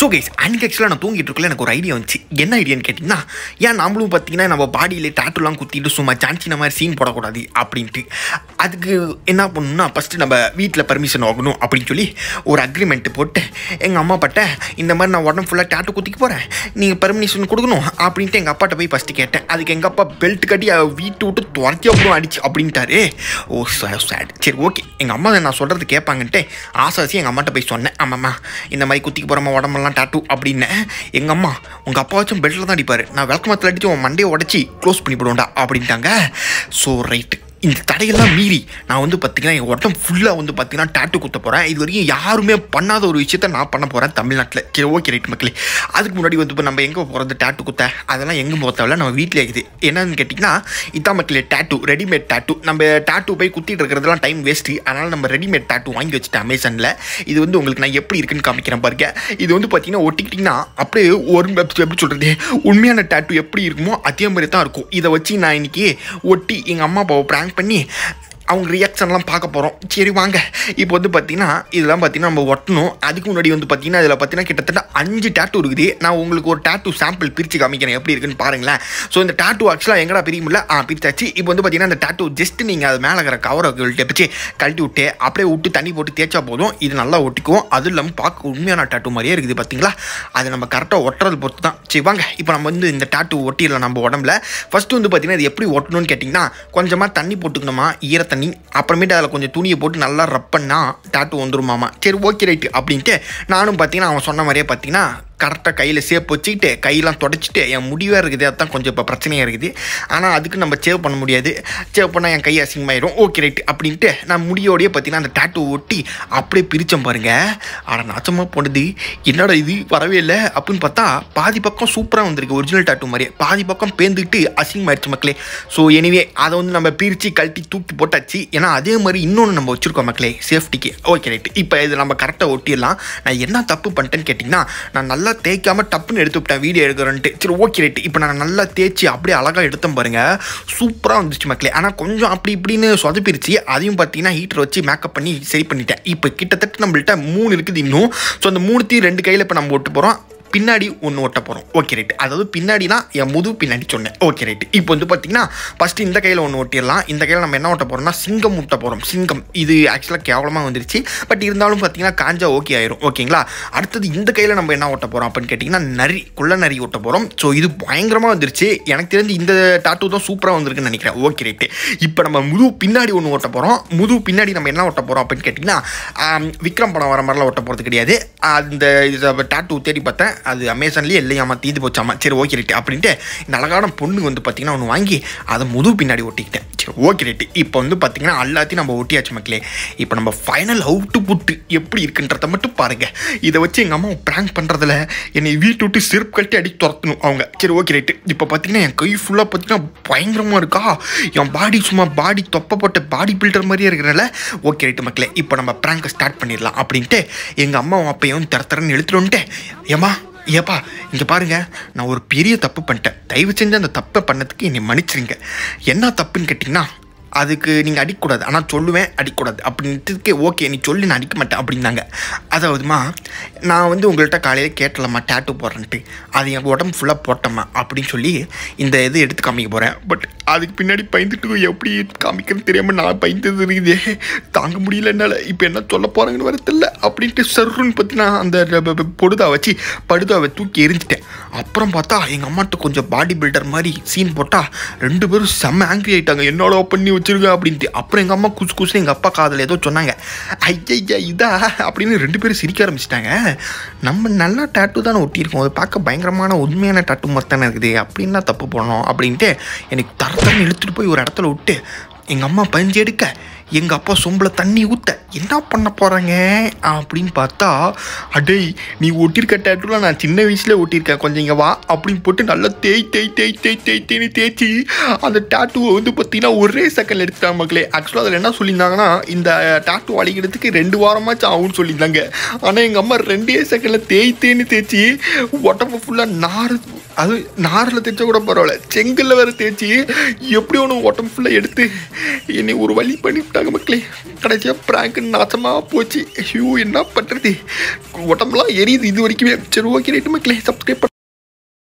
so guys அன்றைக்கி ஆக்சுவலாக நான் தூங்கிட்டு இருக்கல எனக்கு ஒரு ஐடியா வந்துச்சு என்ன ஐடியான்னு கேட்டிங்கன்னா ஏன் நம்மளும் பார்த்தீங்கன்னா நம்ம பாடியில் டாட்டுலாம் குத்திட்டு சும்மா சான்சின மாதிரி சீன் போடக்கூடாது அப்படின்ட்டு அதுக்கு என்ன பண்ணணும்னா ஃபஸ்ட்டு நம்ம வீட்டில் பர்மிஷன் வாங்கணும் அப்படின்னு சொல்லி ஒரு அக்ரிமெண்ட் போட்டு எங்கள் அம்மா அப்பாட்ட இந்த மாதிரி நான் உடம்பு ஃபுல்லாக டாட்டு குத்திக்க போகிறேன் நீங்கள் பர்மிஷன் கொடுக்கணும் அப்படின்ட்டு எங்கள் அப்பாட்ட போய் ஃபஸ்ட்டு கேட்டேன் அதுக்கு எங்கள் அப்பா பெல்ட் கட்டி அவ வீட்டு விட்டு துரத்தி அப்புறம் அடிச்சு அப்படின்ட்டாரு ஓ சேட் சரி ஓகே எங்கள் அம்மா நான் சொல்கிறது கேட்பாங்கன்ட்டு ஆசாசி எங்கள் அம்மாட்ட போய் சொன்னேன் ஆமாம்மா இந்த மாதிரி குத்திக்க போகிறோமா உடம்பெல்லாம் டாட்டு அப்படின்னேன் எங்கள் அம்மா உங்கள் அப்பா வச்சும் பெல்ட்டில் தான் அடிப்பார் நான் விளக்கமத்தில் அடித்து உன் மண்டையை உடச்சி க்ளோஸ் பண்ணி போடுவோம்டா அப்படின்ட்டாங்க ஸோ ரைட்டு இந்த தடையெல்லாம் மீறி நான் வந்து பார்த்தீங்கன்னா என் உடம்பு ஃபுல்லாக வந்து பார்த்தீங்கன்னா டாட்டு குத்த போகிறேன் இது வரைக்கும் யாருமே பண்ணாத ஒரு விஷயத்த நான் பண்ண போகிறேன் தமிழ்நாட்டில் சரி ஓகே ரைட் மக்களே அதுக்கு முன்னாடி வந்து இப்போ நம்ம எங்கே போகிறது டாட்டு குத்த அதெல்லாம் எங்கே போக தேவையில்ல நம்ம வீட்டில் இருக்குது என்னன்னு கேட்டிங்கன்னா இதான் மக்களே டாட்டு ரெடிமேட் டாட்டு நம்ம டாட்டு போய் குத்திட்டு இருக்கிறதுலாம் டைம் வேஸ்ட்டு அதனால் நம்ம ரெடிமேட் டாட்டு வாங்கி வச்சுட்டேன் அமேசானில் இது வந்து உங்களுக்கு நான் எப்படி இருக்குன்னு காமிக்கிறேன் பாருங்க இது வந்து பார்த்தீங்கன்னா ஒட்டிக்கிட்டிங்கன்னா அப்படியே ஒரு எப்படி சொல்கிறது உண்மையான டாட்டு எப்படி இருக்குமோ அதே மாதிரி தான் இருக்கும் இதை வச்சு நான் இன்னைக்கு ஒட்டி எங்கள் அம்மா அப்பாவை ப்ராங்க் பண்ணி அவங்க ரியாக்ஷன்லாம் பார்க்க போகிறோம் சரி வாங்க இப்போ வந்து பார்த்தீங்கன்னா இதெல்லாம் பார்த்தீங்கன்னா நம்ம ஒட்டணும் அதுக்கு முன்னாடி வந்து பார்த்தீங்கன்னா இதில் பார்த்தீங்கன்னா கிட்டத்தட்ட அஞ்சு டேட்டு இருக்குது நான் உங்களுக்கு ஒரு டேட்டு சாம்பிள் பிரித்து காமிக்கிறேன் எப்படி இருக்குன்னு பாருங்களேன் ஸோ இந்த டேட்டு ஆக்சுவலாக எங்கடா பிரியுமில்ல ஆ பிரிச்சாச்சு இப்போ வந்து பார்த்தீங்கன்னா இந்த டேட்டு ஜஸ்ட் நீங்கள் அது மேலே இருக்கிற கவரை வச்சு கழட்டி விட்டு அப்படியே விட்டு தண்ணி போட்டு தேய்ச்சா போதும் இது நல்லா ஒட்டிக்கும் அது இல்லாமல் பார்க்க உண்மையான டேட்டு மாதிரியே இருக்குது பார்த்தீங்களா அது நம்ம கரெக்டாக ஒட்டுறது பொறுத்து தான் சரி வாங்க இப்போ நம்ம வந்து இந்த டேட்டு ஒட்டிடலாம் நம்ம உடம்புல ஃபஸ்ட்டு வந்து பார்த்தீங்கன்னா இது எப்படி ஒட்டணும்னு கேட்டிங்கன்னா கொஞ்சமாக தண்ணி போட்டுக்கணுமா ஈர தண்ணி அப்புறமேட்டு அதில் கொஞ்சம் துணியை போட்டு நல்லா ரப் பண்ணால் டாட்டு வந்துருமாமா சரி ஓகே ரைட்டு அப்படின்ட்டு நானும் பார்த்தீங்கன்னா அவன் சொன்ன மாதிரியே பார்த்தீங்கன்னா கரெக்டாக கையில் சேப் வச்சுக்கிட்டு கையெல்லாம் தொடச்சிட்டு என் முடிவாக இருக்குது அதுதான் கொஞ்சம் இப்போ பிரச்சனையாக இருக்குது ஆனால் அதுக்கு நம்ம சேவ் பண்ண முடியாது சேவ் பண்ணால் என் கை அசிங்கமாயிரும் ஓகே ரைட்டு அப்படின்ட்டு நான் முடியோடையே பார்த்தீங்கன்னா அந்த டேட்டு ஒட்டி அப்படியே பிரித்தேன் பாருங்க ஆனால் நாச்சமாக போனது என்னடா இது வரவே இல்லை அப்படின்னு பார்த்தா பாதி பக்கம் சூப்பராக வந்திருக்கு ஒரிஜினல் டாட்டு மாதிரியே பாதி பக்கம் பேந்துக்கிட்டு அசிங்கமாயிடுச்சு மக்களே ஸோ எனிவே அதை வந்து நம்ம பிரித்து கழட்டி தூக்கி போட்டாச்சு ஏன்னா அதே மாதிரி இன்னொன்று நம்ம வச்சுருக்கோம் மக்களே சேஃப்டிக்கு ஓகே ரைட்டு இப்போ இது நம்ம கரெக்டாக ஒட்டிடலாம் நான் என்ன தப்பு பண்ணிட்டேன்னு கேட்டிங்கன்னா நான் நல்லா தேய்க்காம டப்புன்னு எடுத்து விட்டேன் வீடியோ எடுக்கிறேன்ட்டு சரி ஓகே ரைட்டு இப்போ நான் நல்லா தேய்ச்சி அப்படியே அழகாக எடுத்தேன் பாருங்க சூப்பராக வந்துச்சு மக்களே ஆனால் கொஞ்சம் அப்படி இப்படின்னு சொதப்பிருச்சு அதையும் பார்த்தீங்கன்னா ஹீட்டர் வச்சு மேக்கப் பண்ணி சரி பண்ணிட்டேன் இப்போ கிட்டத்தட்ட நம்மள்ட்ட மூணு இருக்குது இன்னும் ஸோ அந்த மூணுத்தையும் ரெண்டு கையில் இப்போ நம்ம ஒட்டு போகிறோம் பின்னாடி ஒன்று ஒட்ட போகிறோம் ஓகே ரைட்டு அதாவது பின்னாடினா என் முதுகு பின்னாடி சொன்னேன் ஓகே ரைட்டு இப்போ வந்து பார்த்தீங்கன்னா ஃபஸ்ட்டு இந்த கையில் ஒன்று ஒட்டிடலாம் இந்த கையில் நம்ம என்ன ஒட்ட போகிறோம்னா சிங்கம் ஒட்ட போகிறோம் சிங்கம் இது ஆக்சுவலாக கேவலமாக வந்துருச்சு பட் இருந்தாலும் பார்த்தீங்கன்னா காஞ்சா ஓகே ஆயிரும் ஓகேங்களா அடுத்தது இந்த கையில் நம்ம என்ன ஒட்ட போகிறோம் அப்படின்னு கேட்டிங்கன்னா நரி குள்ள நரி ஒட்ட போகிறோம் ஸோ இது பயங்கரமாக வந்துருச்சு எனக்கு தெரிஞ்சு இந்த டாட்டு தான் சூப்பராக வந்திருக்குன்னு நினைக்கிறேன் ஓகே ரைட்டு இப்போ நம்ம முதுகு பின்னாடி ஒன்று ஒட்ட போகிறோம் முதுகு பின்னாடி நம்ம என்ன ஒட்ட போகிறோம் அப்படின்னு கேட்டிங்கன்னா ஆம், விக்ரம் படம் வர மாதிரிலாம் ஒட்ட போகிறது கிடையாது அந்த இது டாட்டு தேடி பார்த்தேன் அது அமேசான்லேயே இல்லையாமா தீந்து போச்சாமா சரி ஓகே ரைட்டு அப்படின்ட்டு இந்த அழகான பொண்ணு வந்து பார்த்தீங்கன்னா ஒன்று வாங்கி அதை முதுகு பின்னாடி ஒட்டிக்கிட்டேன் சரி ஓகே ரைட்டு இப்போ வந்து பார்த்தீங்கன்னா எல்லாத்தையும் நம்ம ஒட்டியாச்சு மக்களே இப்போ நம்ம ஃபைனல் அவுட்டு புட்டு எப்படி இருக்குன்றத மட்டும் பாருங்க இதை வச்சு எங்கள் அம்மா ப்ராங்க் பண்ணுறதுல என்னை வீட்டு விட்டு செருப்பு கட்டி அடி துரத்தணும் அவங்க சரி ஓகே ரைட்டு இப்போ பார்த்தீங்கன்னா என் கை ஃபுல்லாக பார்த்தீங்கன்னா பயங்கரமாக இருக்கா என் பாடி சும்மா பாடி தொப்பை போட்ட பாடி பில்டர் மாதிரியே இருக்கிறனால ஓகே ரைட்டு மக்களே இப்போ நம்ம ப்ராங்கை ஸ்டார்ட் பண்ணிடலாம் அப்படின்ட்டு எங்கள் அம்மாவும் அப்பையும் தர தரன்னு இழுத்துட்டு வந்துட்டு ஏம்மா ஏப்பா இங்கே பாருங்க நான் ஒரு பெரிய தப்பு பண்ணிட்டேன் தயவு செஞ்சு அந்த தப்பை பண்ணதுக்கு என்னை மன்னிச்சிருங்க என்ன தப்புன்னு கேட்டிங்கன்னா அதுக்கு நீங்கள் அடிக்கக்கூடாது ஆனால் சொல்லுவேன் அடிக்கக்கூடாது அப்படின்றதுக்கு ஓகே நீ சொல்லி நான் அடிக்க மாட்டேன் அப்படின்னாங்க அதாவதுமா நான் வந்து உங்கள்கிட்ட காலையில் கேட்டலம்மா டேட்டு போடுறேன்ட்டு அது என் உடம்பு ஃபுல்லாக போட்டம்மா அப்படின்னு சொல்லி இந்த இது எடுத்து காமிக்க போகிறேன் பட் அதுக்கு பின்னாடி பயந்துட்டு எப்படி காமிக்கிறேன்னு தெரியாமல் நான் பயந்தது இருக்குதே தாங்க முடியல என்னால் இப்போ என்ன சொல்ல போகிறாங்கன்னு வர தெரியல அப்படின்ட்டு சருன்னு பற்றி நான் அந்த ர- ப- ப- பொடுதா வச்சு படுதாவை தூக்கி எரிஞ்சிட்டேன் அப்புறம் பார்த்தா எங்கள் அம்மாட்ட கொஞ்சம் பாடி பில்டர் மாதிரி சீன் போட்டால் ரெண்டு பேரும் செம்ம ஆங்கிரி ஆயிட்டாங்க என்னோட பண்ணி வச்சிருக்க அப்படின்ட்டு அப்புறம் எங்கள் அம்மா குசு குசுன்னு எங்கள் அப்பா காதில் ஏதோ சொன்னாங்க ஐயா இதா அப்படின்னு ரெண்டு பேரும் சிரிக்க ஆரம்பிச்சிட்டாங்க நம்ம நல்லா டேட்டு தானே ஒட்டியிருக்கோம் அது பார்க்க பயங்கரமான உண்மையான டேட்டு மொத்தம் இருக்குது அப்படின்னா தப்பு பண்ணோம் அப்படின்ட்டு எனக்கு தர தரன்னு இழுத்துட்டு போய் ஒரு இடத்துல விட்டு எங்கள் அம்மா பஞ்சு எடுக்க எங்கள் அப்பா சொம்பில் தண்ணி ஊற்ற என்ன பண்ண போகிறாங்க அப்படின்னு பார்த்தா அடே நீ ஒட்டியிருக்க டேட்டுலாம் நான் சின்ன வயசுல ஒட்டியிருக்கேன் கொஞ்சம் இங்கே வா அப்படின்னு போட்டு நல்லா தேய் தேய் தேய் தேய் தேய் தேய்னு தேய்ச்சி அந்த டேட்டுவை வந்து பார்த்தீங்கன்னா ஒரே செகண்ட் எடுத்துட்டாங்க மக்களே ஆக்சுவலாக அதில் என்ன சொல்லியிருந்தாங்கன்னா இந்த டேட்டு வலிக்கிறதுக்கு ரெண்டு வாரமாச்சும் ஆகும்னு சொல்லியிருந்தாங்க ஆனால் எங்கள் அம்மா ரெண்டே செகண்டில் தேய் தேய்னு தேய்ச்சி உடம்பு ஃபுல்லாக நார் அது நாரில் தேய்ச்சா கூட பரவாயில்ல செங்கல்ல வேற தேய்ச்சி எப்படி ஒன்று உடம்பு ஃபுல்லாக எடுத்து என்னை ஒரு வழி பண்ணிவிட்டாங்க பண்ணிட்டாங்க மக்களே கடைசியாக ப்ராங்க் நாசமாக போச்சு ஐயோ என்ன பண்ணுறது உடம்புலாம் எரியுது இது வரைக்குமே சரி ஓகே ரைட்டு மக்களே சப்ஸ்கிரைப்